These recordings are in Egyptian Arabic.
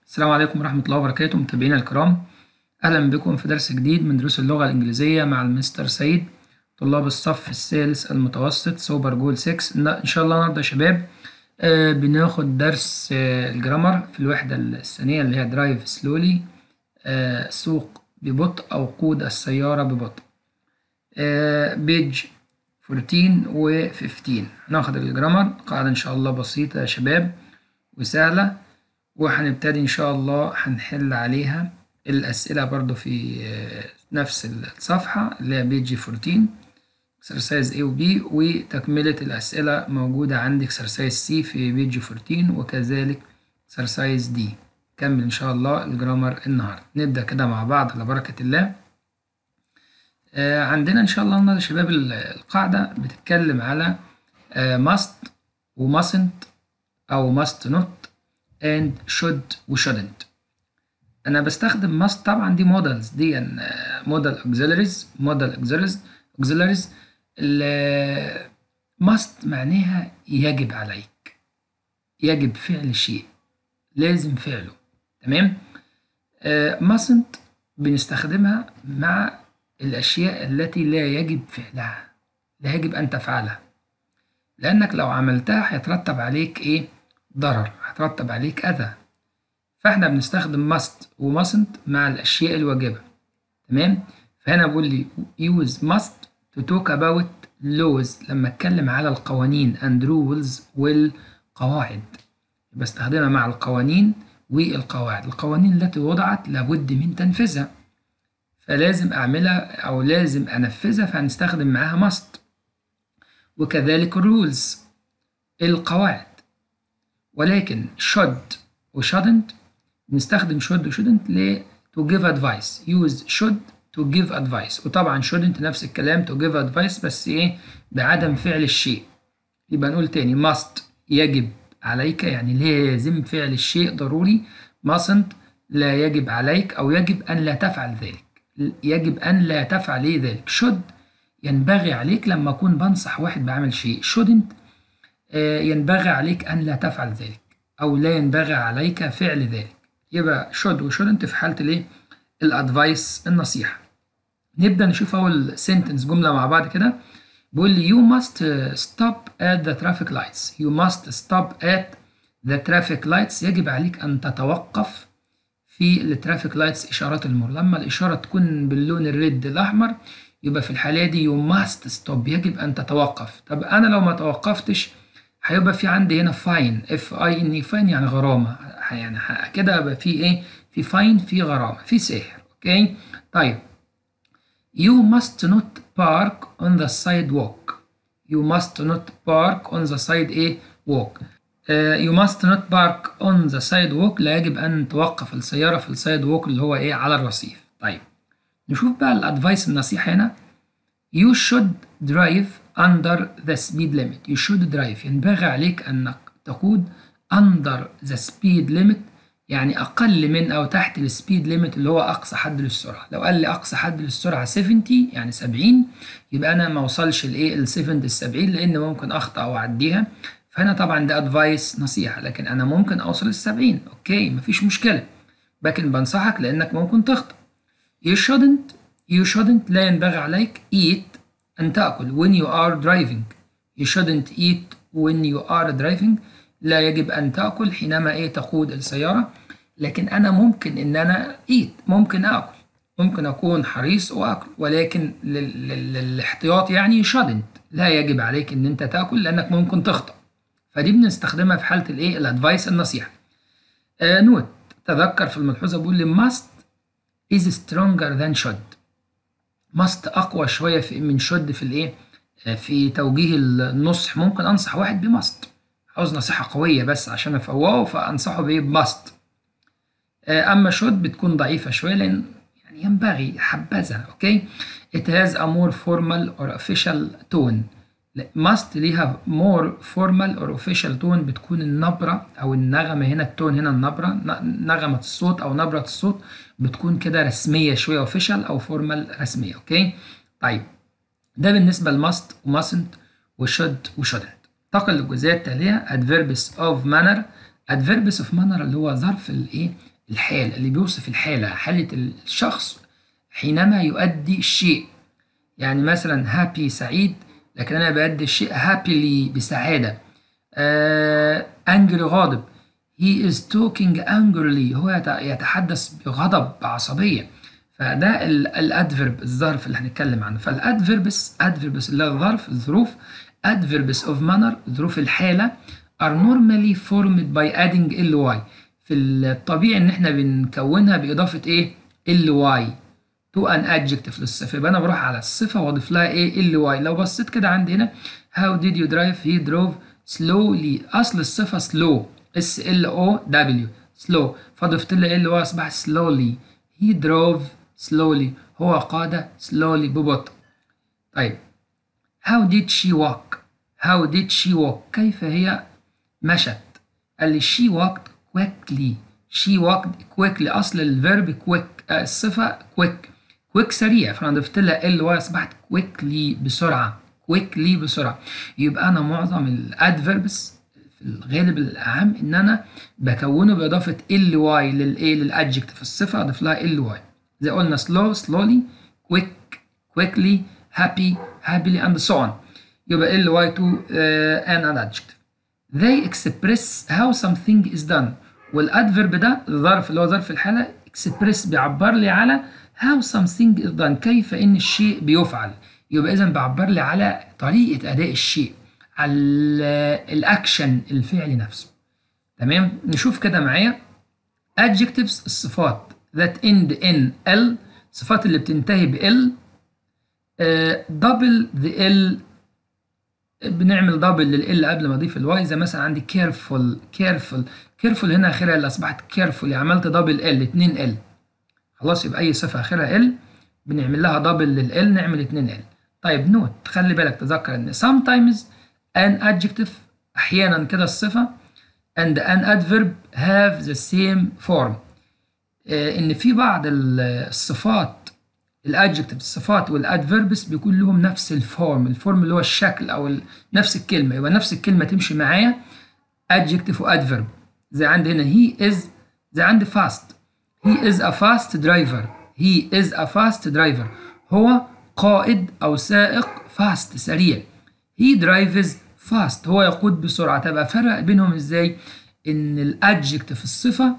السلام عليكم ورحمة الله وبركاته متابعينا الكرام أهلا بكم في درس جديد من دروس اللغة الإنجليزية مع المستر سيد طلاب الصف الثالث المتوسط سوبر جول 6 إن شاء الله النهاردة يا شباب آه بناخد درس آه الجرامر في الوحدة الثانية اللي هي درايف سلولي آه سوق ببطء أو قود السيارة ببطء بيج 14 و 15 هناخد الجرامر قاعدة إن شاء الله بسيطة يا شباب وسهلة وهنبتدي إن شاء الله هنحل عليها الأسئلة برضو في نفس الصفحة اللي هي بيجي 14 exercise A و B وتكملة الأسئلة موجودة عندي exercise C في بيجي 14 وكذلك exercise D كمل إن شاء الله الجرامر النهاردة نبدأ كده مع بعض على بركة الله آه عندنا إن شاء الله النهاردة شباب القاعدة بتتكلم على آه must و mustn't أو must not and should و shouldn't انا بستخدم must طبعا دي مودلز دي موديل auxiliaries موديل auxiliaries auxiliaries must معناها يجب عليك يجب فعل شيء لازم فعله تمام uh, mustn't بنستخدمها مع الأشياء التي لا يجب فعلها لا يجب أن تفعلها لأنك لو عملتها هيترتب عليك إيه ضرر هيترتب عليك أذى فاحنا بنستخدم must و mustn't مع الأشياء الواجبة تمام فهنا بقول لي use must to talk about laws لما اتكلم على القوانين and rules والقواعد بستخدمها مع القوانين والقواعد القوانين التي وضعت لابد من تنفيذها فلازم أعملها أو لازم أنفذها فهنستخدم معاها must وكذلك rules القواعد ولكن should و shouldn't نستخدم should و shouldn't ل to give advice use should to give advice وطبعا shouldn't نفس الكلام to give advice بس ايه بعدم فعل الشيء يبقى نقول تاني must يجب عليك يعني لازم فعل الشيء ضروري mustn't لا يجب عليك أو يجب أن لا تفعل ذلك يجب أن لا تفعل إيه ذلك should ينبغي عليك لما أكون بنصح واحد بعمل شيء shouldn't آه ينبغي عليك أن لا تفعل ذلك أو لا ينبغي عليك فعل ذلك يبقى should و shouldn't في حالة الإيه الأدفايس النصيحة نبدأ نشوف أول sentence جملة مع بعض كده بيقول لي you must stop at the traffic lights you must stop at the traffic lights يجب عليك أن تتوقف في الترافيك لايتس إشارات المرور لما الإشارة تكون باللون الريد الأحمر يبقى في الحالة دي you must stop يجب أن تتوقف طب أنا لو ما توقفتش هيبقى في عندي هنا فاين اف اي ان فاين يعني غرامة يعني كده يبقى في ايه في فاين في غرامة في سحر اوكي طيب you must not park on the sidewalk you must not park on the side ايه walk uh, you must not park on the sidewalk لا يجب ان توقف السيارة في السايد ووك اللي هو ايه على الرصيف طيب نشوف بقى الادفايس النصيحة هنا you should drive under the speed limit you should drive ينبغي عليك أنك تقود under the speed limit يعني أقل من أو تحت السبيد ليميت اللي هو أقصى حد للسرعة لو قال لي أقصى حد للسرعة 70 يعني 70 يبقى أنا ما وصلش لإيه ال 70 ل 70 لأن ممكن أخطأ أو أعديها فهنا طبعا ده أدفايس نصيحة لكن أنا ممكن أوصل ل 70 أوكي مفيش مشكلة لكن بنصحك لأنك ممكن تخطأ you shouldn't you shouldn't لا ينبغي عليك eat أن تأكل when you are driving you shouldn't eat when you are driving لا يجب أن تأكل حينما إيه تقود السيارة لكن أنا ممكن إن أنا eat ممكن أكل ممكن أكون حريص وأكل ولكن للاحتياط يعني shouldn't لا يجب عليك إن أنت تأكل لأنك ممكن تخطأ فدي بنستخدمها في حالة الإيه الأدفايس النصيحة آه نوت تذكر في الملحوظة بيقول لي must is stronger than should must اقوى شويه في من شد في الايه في توجيه النصح ممكن انصح واحد بماست عاوز نصيحه قويه بس عشان افوقه فانصحه بايه بماست اما شد بتكون ضعيفه شويه لان يعني ينبغي حبذا اوكي it has a more formal or official tone must ليها more formal or official tone بتكون النبرة أو النغمة هنا التون هنا النبرة نغمة الصوت أو نبرة الصوت بتكون كده رسمية شوية official أو formal رسمية أوكي طيب ده بالنسبة لماست وماسنت وشود وشودنت انتقل للجزئية التالية adverbs of manner adverbs of manner اللي هو ظرف الإيه الحال اللي بيوصف الحالة حالة الشخص حينما يؤدي الشيء يعني مثلا happy سعيد لكن أنا بأدي الشيء happily بسعادة آه angry غاضب he is talking angrily هو يت- يتحدث بغضب بعصبية فده الادفرب الظرف اللي هنتكلم عنه فالادفربس ادفربس اللي هو الظرف الظروف adverbs of manner ظروف الحالة are normally formed by adding ly في الطبيعي ان احنا بنكونها باضافة ايه ly to an adjective للصفة يبقى انا بروح على الصفة واضيف لها ايه ly لو بصيت كده عندي هنا how did you drive he drove slowly اصل الصفة slow s l o w slow فضفت لها ly اصبح slowly he drove slowly هو قاد slowly ببطء طيب how did she walk how did she walk كيف هي مشت قال لي she walked quickly she walked quickly أصل الفيرب quick آه، الصفة quick quick سريع فأنا ضفت لها ال واي أصبحت quickly بسرعة quickly بسرعة يبقى أنا معظم الادفيربس في الغالب الأعم إن أنا بكونه بإضافة ال واي للإيه للأدجكتيف الصفة أضيف لها ال واي زي قلنا slow slowly quick quickly happy happily and so on يبقى ال واي to uh, an adjective they express how something is done والادفرب ده الظرف اللي هو ظرف الحالة express بيعبر لي على how something is done كيف ان الشيء بيفعل يبقى اذا بيعبر لي على طريقة اداء الشيء على الاكشن الفعل نفسه تمام نشوف كده معايا adjectives الصفات that end in l الصفات اللي بتنتهي ب l دبل ذا ال بنعمل دبل لل قبل ما اضيف الواي زي مثلا عندي careful careful careful هنا اخرها اللي اصبحت careful عملت دبل ال 2 ال خلاص يبقى اي صفه اخرها ال بنعمل لها دبل لل نعمل 2 ال طيب نوت خلي بالك تذكر ان sometimes an adjective احيانا كده الصفه and an adverb have the same form آه، ان في بعض الصفات الادجكتيف الصفات والادفيربس بيكون لهم نفس الفورم الفورم اللي هو الشكل او ال- نفس الكلمه يبقى نفس الكلمه تمشي معايا adjective وادفيرب زي عندي هنا he is زي عندي fast he is a fast driver he is a fast driver هو قائد او سائق fast سريع he drives fast هو يقود بسرعه تبقى فرق بينهم ازاي ان الادجكتيف الصفه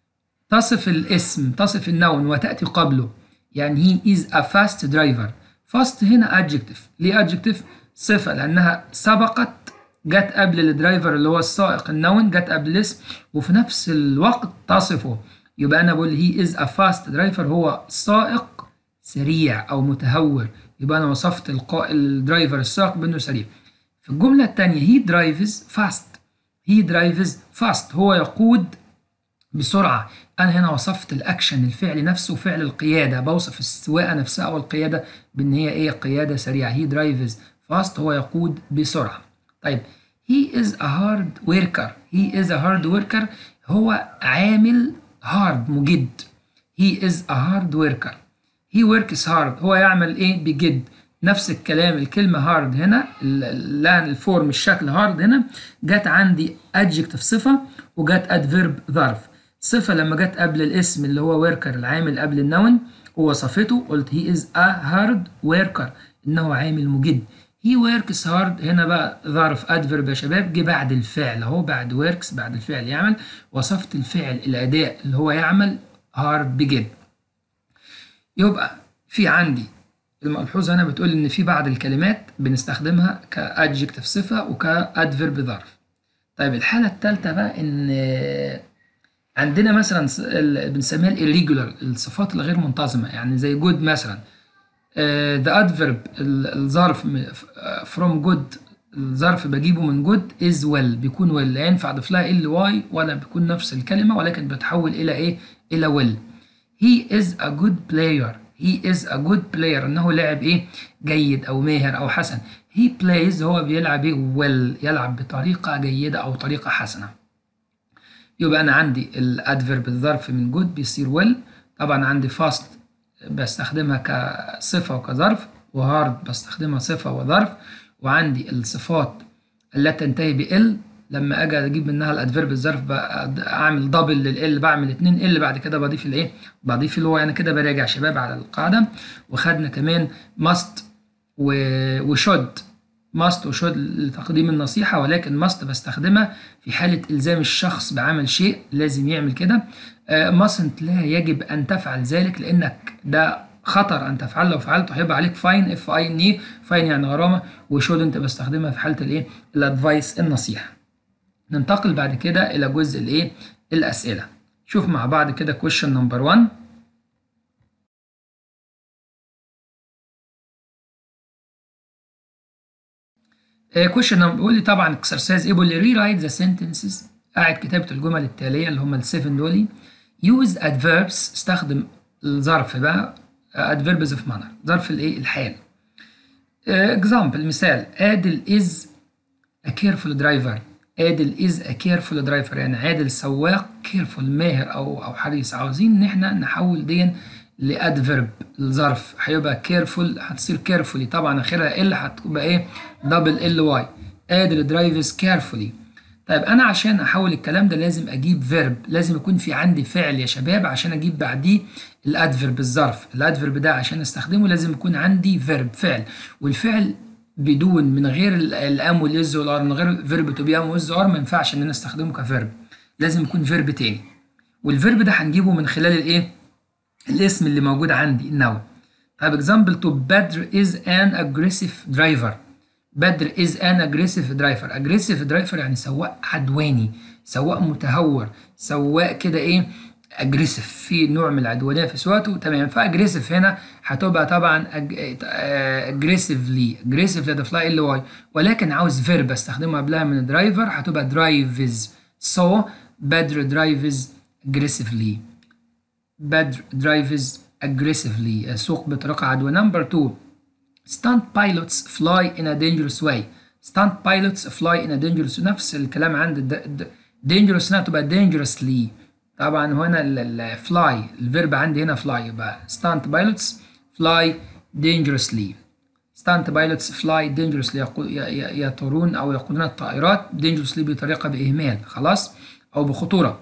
تصف الاسم تصف النون وتأتي قبله يعني he is a fast driver fast هنا adjective ليه adjective صفة لأنها سبقت جت قبل الدرايفر اللي هو السائق النون جت قبل الاسم وفي نفس الوقت تصفه يبقى أنا بقول he is a fast driver هو سائق سريع أو متهور يبقى أنا وصفت القا... الدرايفر السائق بأنه سريع في الجملة التانية he drives fast he drives fast هو يقود بسرعة أنا هنا وصفت الأكشن الفعل نفسه فعل القيادة بوصف السواقة نفسها أو القيادة بإن هي إيه قيادة سريعة he drives fast هو يقود بسرعة طيب he is a hard worker he is a hard worker هو عامل hard مجد he is a hard worker he works hard هو يعمل إيه بجد نفس الكلام الكلمة hard هنا ال- لا الفورم الشكل hard هنا جت عندي adjective صفة وجت adverb ظرف صفة لما جت قبل الاسم اللي هو worker العامل قبل النون ووصفته قلت he is a hard worker إنه عامل مجد he works hard هنا بقى ظرف adverb يا شباب جه بعد الفعل أهو بعد works بعد الفعل يعمل وصفت الفعل الأداء اللي هو يعمل hard بجد يبقى في عندي الملحوظة هنا بتقول إن في بعض الكلمات بنستخدمها كادجكتيف صفة وكادفيرب ظرف. طيب الحالة الثالثة بقى إن عندنا مثلا س- ال- بنسميها الإيريجولار الصفات الغير منتظمة يعني زي جود مثلا ذا ادفيرب الظرف م- ف- آه، from good الظرف بجيبه من good is well بيكون well لا ينفع اضيف لها ال واي ولا بيكون نفس الكلمة ولكن بتحول إلى إيه؟ إلى well he is a good player he is a good player انه لاعب ايه جيد او ماهر او حسن he plays هو بيلعب ايه well يلعب بطريقة جيدة او طريقة حسنة يبقى انا عندي الادفيرب الظرف من good بيصير well طبعا عندي fast بستخدمها كصفة وكظرف وهارد بستخدمها صفة وظرف وعندي الصفات التي تنتهي ب ال لما اجي اجيب منها الادفيرب الظرف اعمل دبل لل بعمل اتنين ال بعد كده بضيف الايه بضيف اللي هو يعني كده براجع شباب على القاعده وخدنا كمان must وشود must وشود لتقديم النصيحة ولكن must بستخدمها في حالة إلزام الشخص بعمل شيء لازم يعمل كده uh, mustn't لا يجب أن تفعل ذلك لأنك ده خطر أن تفعله لو فعلته هيبقى عليك فاين اف اي ان اي فاين يعني غرامة وشود أنت بستخدمها في حالة الإيه الأدفايس النصيحة ننتقل بعد كده إلى جزء الإيه الأسئلة شوف مع بعض كده question number 1 كويشن بيقول لي طبعا اكسرسايز ايه بيقول لي ري رايت ذا سنتنسز قاعد كتابه الجمل التاليه اللي هم السيفن دول يوز ادفيربس استخدم الظرف بقى ادفيربز اوف مانر ظرف الايه الحال اكزامبل مثال عادل از ا كيرفول درايفر عادل از ا كيرفول درايفر يعني عادل سواق كيرفول ماهر او او حريص عاوزين ان احنا نحول دي لادفيرب الظرف هيبقى كيرفول هتصير كيرفولي طبعا اخرها ال هتبقى ايه دبل ال واي قادر درايفز كيرفولي طيب انا عشان احول الكلام ده لازم اجيب فيرب لازم يكون في عندي فعل يا شباب عشان اجيب بعديه الادفيرب الظرف الادفيرب ده عشان استخدمه لازم يكون عندي فيرب فعل والفعل بدون من غير الام والاز والار من غير فيرب تو بي ام واز ار ما ينفعش ان انا استخدمه كفيرب لازم يكون فيرب تاني والفيرب ده هنجيبه من خلال الايه الاسم اللي موجود عندي النوع طيب اكزامبل تو بدر از ان اجريسيف درايفر بدر از ان اجريسيف درايفر اجريسيف درايفر يعني سواق عدواني سواق متهور سواق كده ايه اجريسيف في نوع من العدوانيه في سواقته تمام فاجريسيف هنا هتبقى طبعا اجريسيفلي اجريسيف ده فلاي ال واي ولكن عاوز فيرب استخدمه قبلها من الدرايفر هتبقى درايفز سو بدر درايفز اجريسيفلي بدر drives aggressively يسوق بطريقة عدوى number two stunt pilots fly in a dangerous way stunt pilots fly in a dangerous نفس الكلام عند dangerous هنا تبقى dangerously طبعا هنا ال fly الفيرب عندي هنا fly يبقى stunt pilots fly dangerously stunt pilots fly dangerously يطيرون أو يقودون الطائرات dangerously بطريقة بإهمال خلاص أو بخطورة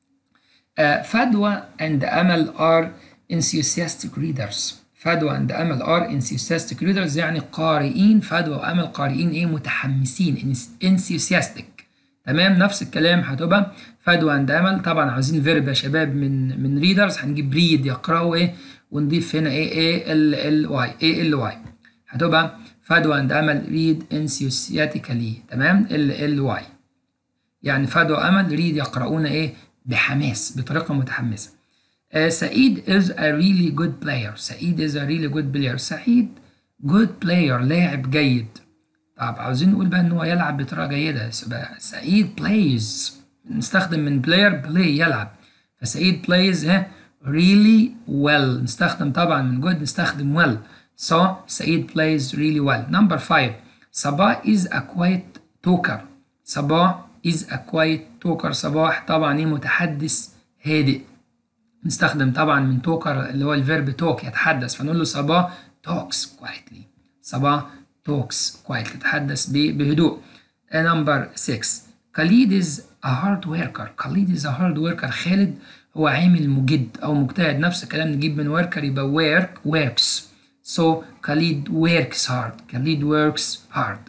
Uh, فدوى and أمل are enthusiastic readers فدوى and أمل are enthusiastic readers يعني قارئين فدوى وأمل قارئين إيه متحمسين enthusiastic تمام نفس الكلام هتبقى فدوى and أمل طبعا عاوزين فيرب يا شباب من من readers هنجيب read يقرأوا إيه ونضيف هنا إيه إيه ال ال واي إيه ال واي هتبقى فدوى and أمل read enthusiastically تمام ال ال واي يعني فدوى وأمل read يقرؤون إيه بحماس بطريقة متحمسة. Uh, سعيد is a really good player. سعيد is a really good player. سعيد good player لاعب جيد. طب عاوزين نقول بقى ان هو يلعب بطريقة جيدة يبقى سعيد plays نستخدم من player play يلعب. فسعيد plays ها really well نستخدم طبعا من good نستخدم well. So سعيد plays really well. Number five صباح is a quiet talker. صباح is a quiet talker صباح طبعا ايه متحدث هادئ نستخدم طبعا من توكر اللي هو الفيرب توك يتحدث فنقول له صباح talks quietly صباح talks quietly يتحدث بهدوء نمبر 6 خالد is a hard worker خالد is a hard worker خالد هو عامل مجد او مجتهد نفس الكلام نجيب من worker يبقى work works so خالد works hard خالد works hard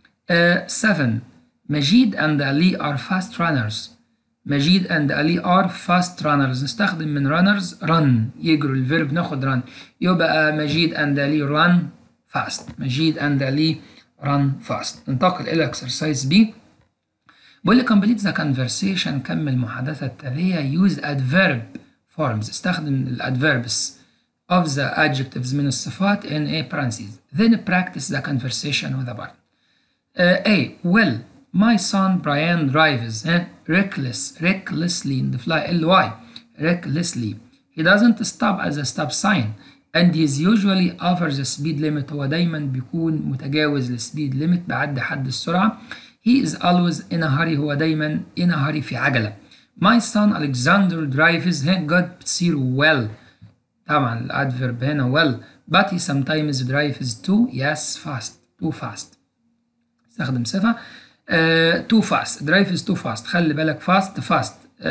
7 uh, مجيد and Ali are fast runners مجيد and Ali are fast runners نستخدم من runners run يجروا الفيرب ناخد run يبقى مجيد and Ali run fast مجيد and Ali run fast ننتقل إلى exercise B بقول لي complete the conversation كمل المحادثة التالية use adverb forms استخدم الادverbs of the adjectives من الصفات in a parentheses then practice the conversation with the partner uh, A well My son Brian drives eh? reckless, recklessly in the fly, L-Y, recklessly. He doesn't stop at the stop sign and he's usually over the speed limit. هو دايما بيكون متجاوز السبيد ليميت بعد حد السرعة. He is always in a hurry. هو دايما in a hurry في عجلة. My son Alexander drives eh? God بتصير well. طبعا الادفيرب هنا well but he sometimes drives too yes fast too fast. استخدم صفة تو فاست درايف از تو فاست خلي بالك فاست فاست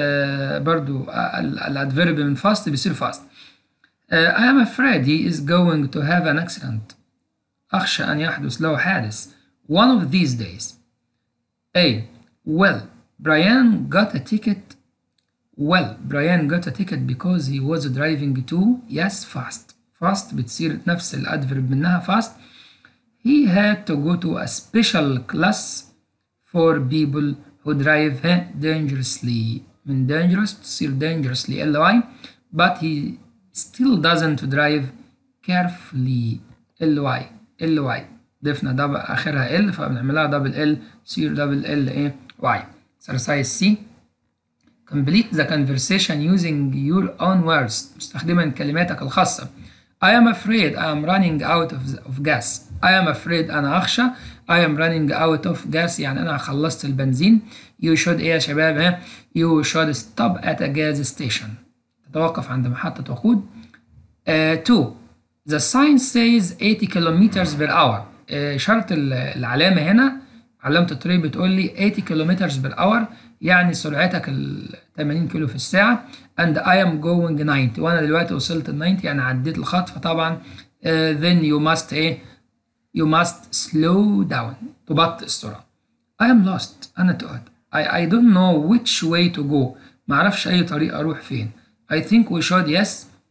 برضو الادفيرب من فاست بيصير فاست I am afraid he is going to have an accident أخشى أن يحدث له حادث one of these days A well Brian got a ticket well Brian got a ticket because he was driving too yes fast fast بتصير نفس الادفيرب منها fast he had to go to a special class for people who drive dangerously من dangerous تصير dangerously ly but he still doesn't drive carefully ly ly ضفنا دبل اخرها ال فبنعملها دبل ال تصير دبل ال ايه y exercise C complete the conversation using your own words مستخدما كلماتك الخاصة I am afraid I am running out of, of gas I am afraid أنا أخشى I am running out of gas يعني أنا خلصت البنزين You should إيه يا شباب ها You should stop at a gas station تتوقف عند محطة وقود uh, two The sign says 80 kilometers per hour uh, إشارة العلامة هنا علامة الطريق بتقول لي 80 kilometers per hour يعني سرعتك ال 80 كيلو في الساعة and I am going 90 وأنا دلوقتي وصلت ال 90 يعني عديت الخط فطبعا uh, then you must إيه you must slow down تبطئ السرعة I am lost أنا تقعد I, I don't know which way to go معرفش أي طريق أروح فين I think we should yes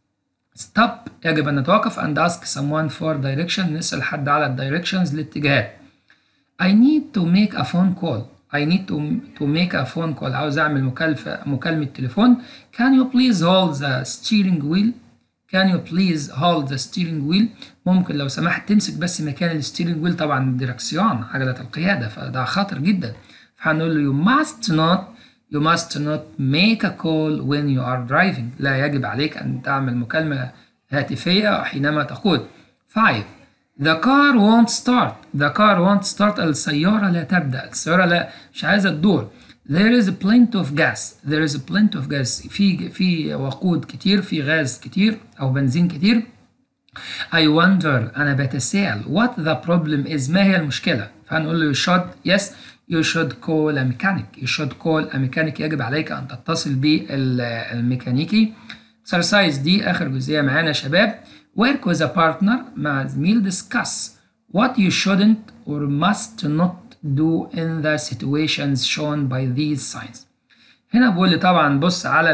stop يجب أن نتوقف and ask someone for direction نسأل حد على الدايركشنز الاتجاهات I need to make a phone call I need to, to make a phone call عاوز أعمل مكالفة مكالمة تليفون Can you please hold the steering wheel Can you please hold the steering wheel ممكن لو سمحت تمسك بس مكان الستيرنج ويل طبعا الدركسيون عجلة القيادة فده خطر جدا فهنقول له you must not you must not make a call when you are driving لا يجب عليك أن تعمل مكالمة هاتفية حينما تقود 5 The car won't start The car won't start السيارة لا تبدأ السيارة لا مش عايزة تدور There is plenty of gas There is plenty of gas في في وقود كتير في غاز كتير أو بنزين كتير I wonder أنا بتساءل what the problem is ما هي المشكلة فهنقول له you should yes you should call a mechanic you should call a mechanic يجب عليك أن تتصل بالميكانيكي exercise دي آخر جزئية معانا يا شباب work with a partner مع زميل discuss what you shouldn't or must not do in the situations shown by these signs هنا بقول لي طبعا بص على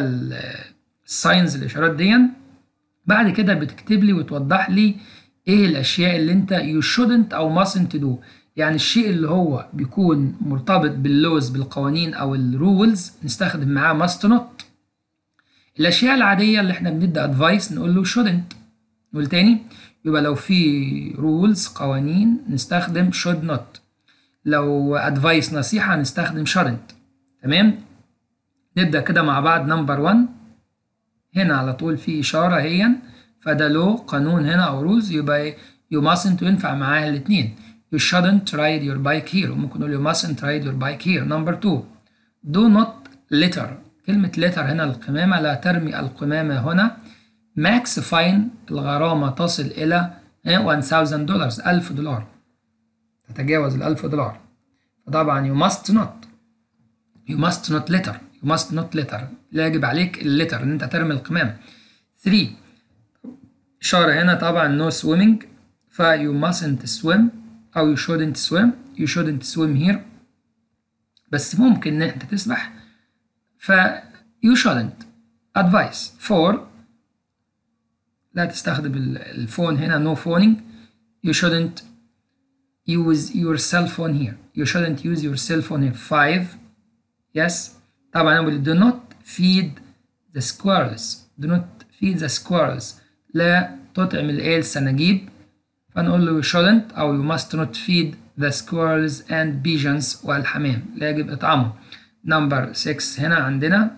الساينز الإشارات دي بعد كده بتكتب لي وتوضح لي ايه الاشياء اللي انت you shouldn't او mustn't do يعني الشيء اللي هو بيكون مرتبط باللوز بالقوانين او الرولز نستخدم معاه must not الاشياء العاديه اللي احنا بندي ادفايس نقول له shouldn't نقول تاني يبقى لو في رولز قوانين نستخدم should not لو ادفايس نصيحه نستخدم shouldn't تمام نبدا كده مع بعض نمبر 1 هنا على طول في إشارة هي فده لو قانون هنا أو روز يبقى you mustn't ينفع معاها الاتنين you shouldn't ride your bike here وممكن نقول you mustn't ride your bike here number two do not litter كلمة litter هنا القمامة لا ترمي القمامة هنا max fine الغرامة تصل إلى 1000 دولار 1000 دولار تتجاوز ال 1000 دولار فطبعا you must not you must not litter you must not litter لا يجب عليك الليتر ان انت ترمي القمامة 3 إشارة هنا طبعا no swimming ف you mustn't swim أو you shouldn't swim you shouldn't swim here بس ممكن إن أنت تسبح ف you shouldn't advice 4 لا تستخدم الفون هنا no phoning you shouldn't use your cell phone here you shouldn't use your cell phone here 5 yes طبعا أقول do not feed the squirrels do not feed the squirrels لا تطعم الايه السناجيب فنقول له you shouldn't أو you must not feed the squirrels and pigeons والحمام لا يجب إطعامهم number 6 هنا عندنا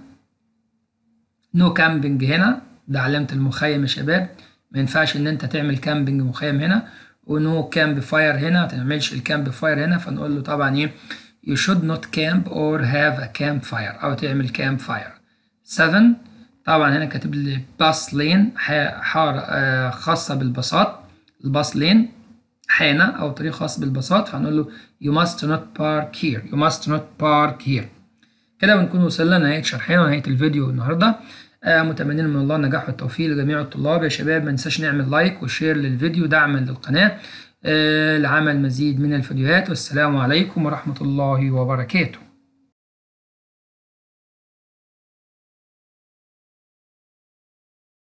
no camping هنا ده علامة المخيم يا شباب ما ينفعش إن أنت تعمل كامبينج مخيم هنا ونو كامب فاير هنا ما تعملش الكامب فاير هنا فنقول له طبعا إيه you should not camp or have a campfire أو تعمل camp fire 7 طبعا هنا كاتب لي باس لين حارة خاصة بالباصات الباص لين حان أو طريق خاص بالبساط فهنقول له you must not park here you must not park here كده بنكون وصلنا لنهاية شرحنا ونهاية الفيديو النهاردة آه متمنين من الله النجاح والتوفيق لجميع الطلاب يا شباب ما ننساش نعمل لايك وشير للفيديو دعما للقناة آه لعمل مزيد من الفيديوهات والسلام عليكم ورحمة الله وبركاته